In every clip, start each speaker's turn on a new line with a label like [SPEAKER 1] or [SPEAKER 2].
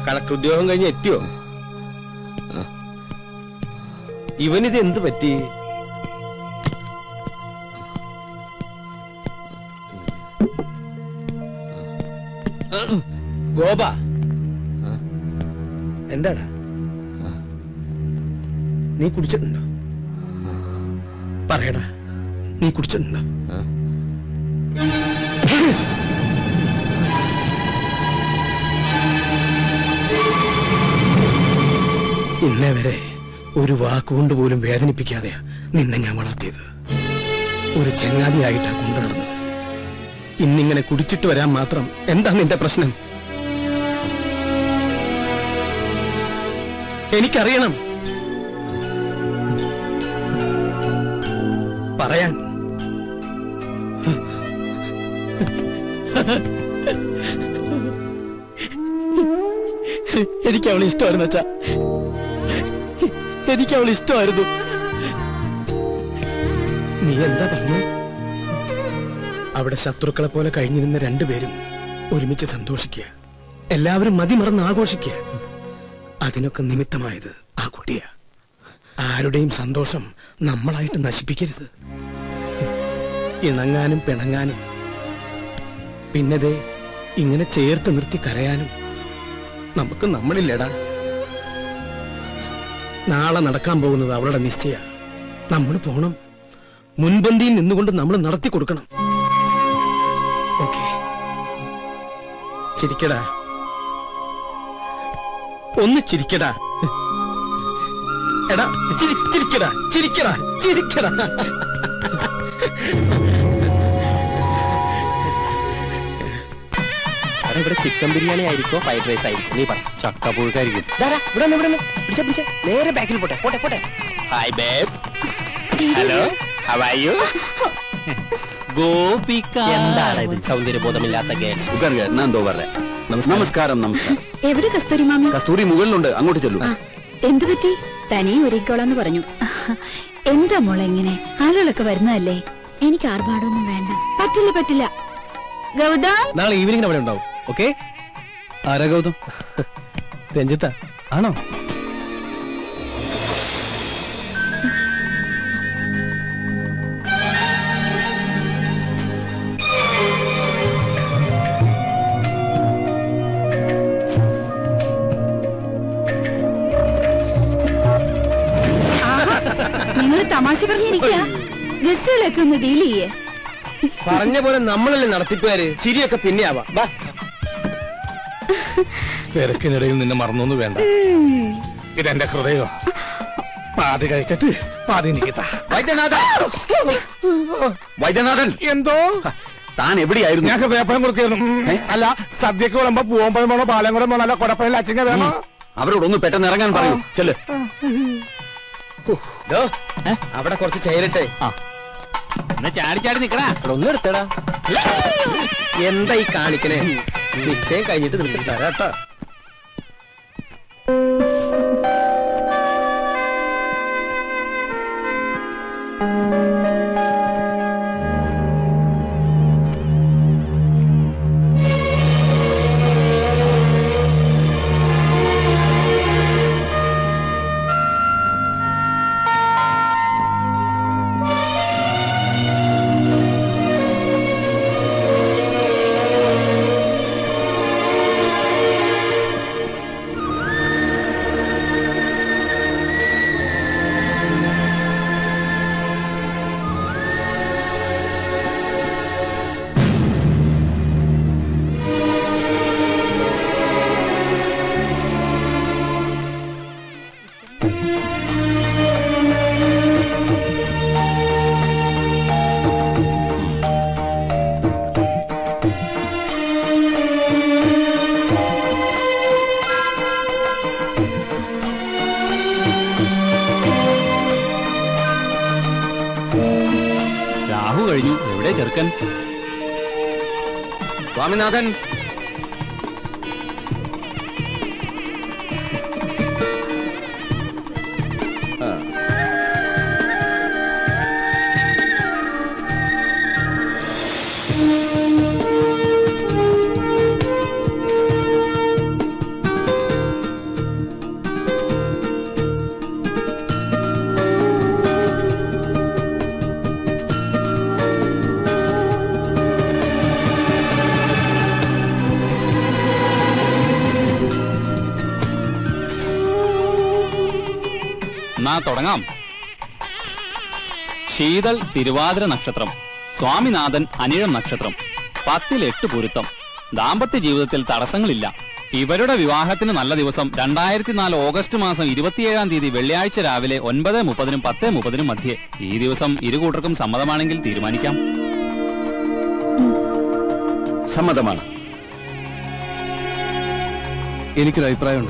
[SPEAKER 1] Collector ഉദ്യോഗം കഴിഞ്ഞ് എത്തിയോ ഇവനിത് എന്ത് പറ്റി ഗോപ എന്താടാ നീ കുടിച്ചിട്ടുണ്ടോ പറയടാ നീ കുടിച്ചിട്ടുണ്ടോ ഇന്നേ വരെ ഒരു വാക്കുകൊണ്ട് പോലും വേദനിപ്പിക്കാതെ നിന്നെ ഞാൻ വളർത്തിയത് ഒരു ചങ്ങാതിയായിട്ടാ കൊണ്ടു നടന്നത് ഇന്നിങ്ങനെ കുടിച്ചിട്ട് വരാൻ മാത്രം എന്താ നിന്റെ പ്രശ്നം എനിക്കറിയണം പറയാൻ എനിക്ക് അവളെ ഇഷ്ടമായിരുന്നു അച്ഛാ എനിക്ക് അവളെ ഇഷ്ടമായിരുന്നു നീ എന്താ പറഞ്ഞു അവിടെ ശത്രുക്കളെ പോലെ കഴിഞ്ഞിരുന്ന രണ്ടുപേരും ഒരുമിച്ച് സന്തോഷിക്കുക എല്ലാവരും മതിമറന്ന് ആഘോഷിക്കുക അതിനൊക്കെ നിമിത്തമായത് ആ കുട്ടിയാ ആരുടെയും സന്തോഷം നമ്മളായിട്ട് നശിപ്പിക്കരുത് ഇണങ്ങാനും പിണങ്ങാനും പിന്നതേ ഇങ്ങനെ ചേർത്ത് നിർത്തി കരയാനും നമുക്ക് നമ്മളില്ലടാ നാളെ നടക്കാൻ പോകുന്നത് അവളുടെ നിശ്ചയ നമ്മൾ പോണം മുൻപന്തിയിൽ നിന്നുകൊണ്ട് നമ്മൾ നടത്തി കൊടുക്കണം ഓക്കെ ചിരിക്കടാ ഒന്ന് ചിരിക്കടാ എടാ ചിരി ചിരിക്കടാ ചിരിക്കടാ ചിരിക്കടാ
[SPEAKER 2] അവിടെ ഇവിടെ ചിക്കൻ ബിരിയാണി ആയിരിക്കോ ഫ്രൈഡ് റൈസ് ആയിരിക്കും നീ പറ
[SPEAKER 1] ചക്ക പുഴുക്കായിരിക്കും
[SPEAKER 2] ഇവിടെ ഇവിടെ പിടിച്ച പിടിച്ച നേരെ ബാക്കിൽ പോട്ടെ പോട്ടെ പോട്ടെ hi babe hello how are you
[SPEAKER 3] Gopika
[SPEAKER 2] എന്താണ് ഇത് സൗന്ദര്യബോധമില്ലാത്ത ഗേൾസ്
[SPEAKER 4] ഉഗർഗ് ഞാൻ എന്തോ പറഞ്ഞേ നമസ്കാരം നമസ്കാരം
[SPEAKER 5] എവിടെ കസ്തൂരി മാമി
[SPEAKER 4] കസ്തൂരി മുകളിലുണ്ട് അങ്ങോട്ട് ചെല്ലു
[SPEAKER 5] ആ, എന്തു പറ്റി തനി ഒരുക്കോളാന്ന് പറഞ്ഞു എന്താ മോളെ ഇങ്ങനെ ആളുകളൊക്കെ വരുന്നതല്ലേ എനിക്ക് ആർഭാടൊന്നും വേണ്ട പറ്റില്ല പറ്റില്ല ഗൗതം
[SPEAKER 1] നാളെ ഈവനിങ്ങിന് അവിടെ ഉണ്ടാവും ഓക്കെ ആരാ ഗൗതം രഞ്ജിത്ത ആണോ
[SPEAKER 5] നിങ്ങൾ തമാശ പറഞ്ഞിരിക്കുക ഗസ്റ്റുകളൊക്കെ ഒന്ന് ഡീൽ ചെയ്യേ
[SPEAKER 1] പറഞ്ഞ പോലെ നമ്മളല്ലേ നടത്തിപ്പുകാര് ചിരിയൊക്കെ പിന്നെ ആവാം വാ
[SPEAKER 6] തിരക്കിനിടയിൽ നിന്നെ മറന്നൊന്നും വേണ്ട ഇതെന്റെ ഹൃദയോ പാതി കഴിച്ചിട്ട് പാതി നിൽക്കത്ത
[SPEAKER 4] വൈദ്യനാഥൻ വൈദ്യനാഥൻ
[SPEAKER 6] എന്തോ
[SPEAKER 4] താൻ എവിടെയായിരുന്നു
[SPEAKER 6] ഞങ്ങൾക്ക് വേപ്പനം കൊടുക്കായിരുന്നു ഉം. അല്ല സദ്യക്ക് വിളമ്പോ പൂവമ്പഴം വേണോ പാലങ്കുളം വേണോ അല്ല കൊടപ്പഴം അച്ചിങ്ങ വേണോ
[SPEAKER 4] അവരോടൊന്ന് പെട്ടെന്ന് ഇറങ്ങാൻ പറയൂ ചെല്ല്
[SPEAKER 1] ദോ, അവിടെ കുറച്ച് ചേരട്ടെ
[SPEAKER 3] എന്നാ ചാടി ചാടി നിക്കടാ
[SPEAKER 1] ഒന്ന് എടുത്തടാ എന്താ ഈ കാണിക്കണേ നിശ്ചയം കഴിഞ്ഞിട്ട് നിനക്ക് തരാട്ടോ
[SPEAKER 3] രാഹു കഴിഞ്ഞു എവിടെ ചെറുക്കൻ
[SPEAKER 4] സ്വാമിനാഥൻ
[SPEAKER 3] തുടങ്ങാം ശീതൾ തിരുവാതിര നക്ഷത്രം സ്വാമിനാഥൻ അനിഴം നക്ഷത്രം പത്തിൽ എട്ട് പൊരുത്തം ദാമ്പത്യ ജീവിതത്തിൽ തടസ്സങ്ങളില്ല ഇവരുടെ വിവാഹത്തിന് നല്ല ദിവസം രണ്ടായിരത്തി നാല് ഓഗസ്റ്റ് മാസം ഇരുപത്തിയേഴാം തീയതി വെള്ളിയാഴ്ച രാവിലെ ഒൻപത് മുപ്പതിനും പത്ത് മുപ്പതിനും മധ്യേ ഈ ദിവസം ഇരു കൂട്ടർക്കും സമ്മതമാണെങ്കിൽ തീരുമാനിക്കാം
[SPEAKER 4] സമ്മതമാണ്
[SPEAKER 1] എനിക്കൊരു അഭിപ്രായമുണ്ട്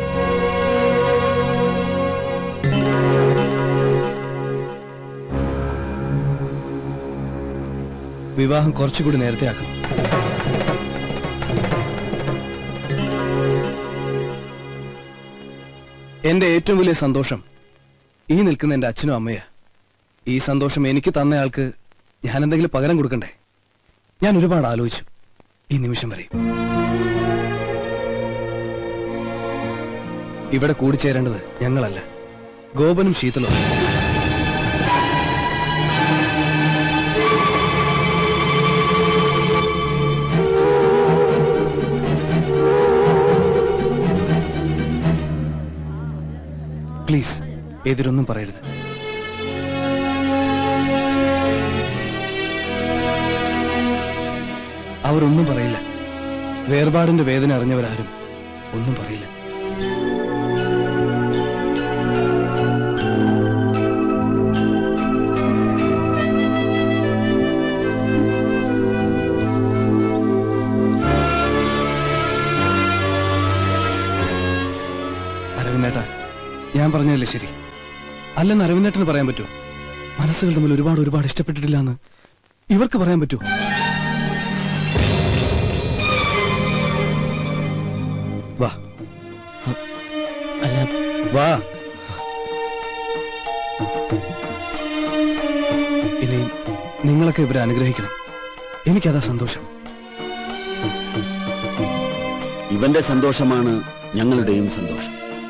[SPEAKER 1] വിവാഹം കുറച്ചുകൂടി നേരത്തെ ആക്കണം എന്റെ ഏറ്റവും വലിയ സന്തോഷം ഈ നിൽക്കുന്ന എന്റെ അച്ഛനും അമ്മയാ ഈ സന്തോഷം എനിക്ക് തന്നയാൾക്ക് ഞാൻ എന്തെങ്കിലും പകരം കൊടുക്കണ്ടേ ഞാൻ ഒരുപാട് ആലോചിച്ചു ഈ നിമിഷം വരെ ഇവിടെ കൂടിച്ചേരേണ്ടത് ഞങ്ങളല്ല ഗോപനും ശീതളും പ്ലീസ് എതിരൊന്നും പറയരുത് അവരൊന്നും പറയില്ല വേർപാടിന്റെ വേദന അറിഞ്ഞവരാരും ഒന്നും പറയില്ല അരവിന്ദേട്ടാ ഞാൻ പറഞ്ഞതല്ലേ ശരി അല്ലെന്ന് അരവിന്ദേട്ടന് പറയാൻ പറ്റുമോ മനസ്സുകൾ തമ്മിൽ ഒരുപാട് ഒരുപാട് ഇഷ്ടപ്പെട്ടിട്ടില്ല എന്ന് ഇവർക്ക് പറയാൻ പറ്റുമോ വാ വാ ഇനിയും നിങ്ങളൊക്കെ ഇവരെ അനുഗ്രഹിക്കണം എനിക്കതാ സന്തോഷം
[SPEAKER 4] ഇവന്റെ സന്തോഷമാണ് ഞങ്ങളുടെയും സന്തോഷം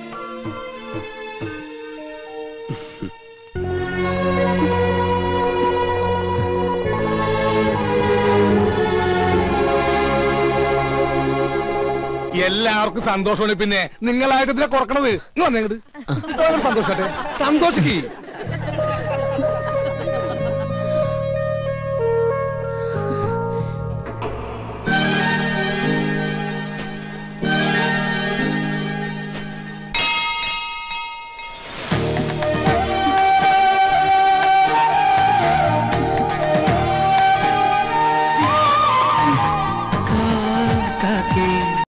[SPEAKER 6] എല്ലാവർക്കും സന്തോഷമാണ് പിന്നെ നിങ്ങളായിട്ട് ഇതിനെ കുറക്കണത് ഇങ്ങ് വന്നേ ഇങ്ങട്. ഇതൊരു സന്തോഷട്ടെ സന്തോഷിക്ക്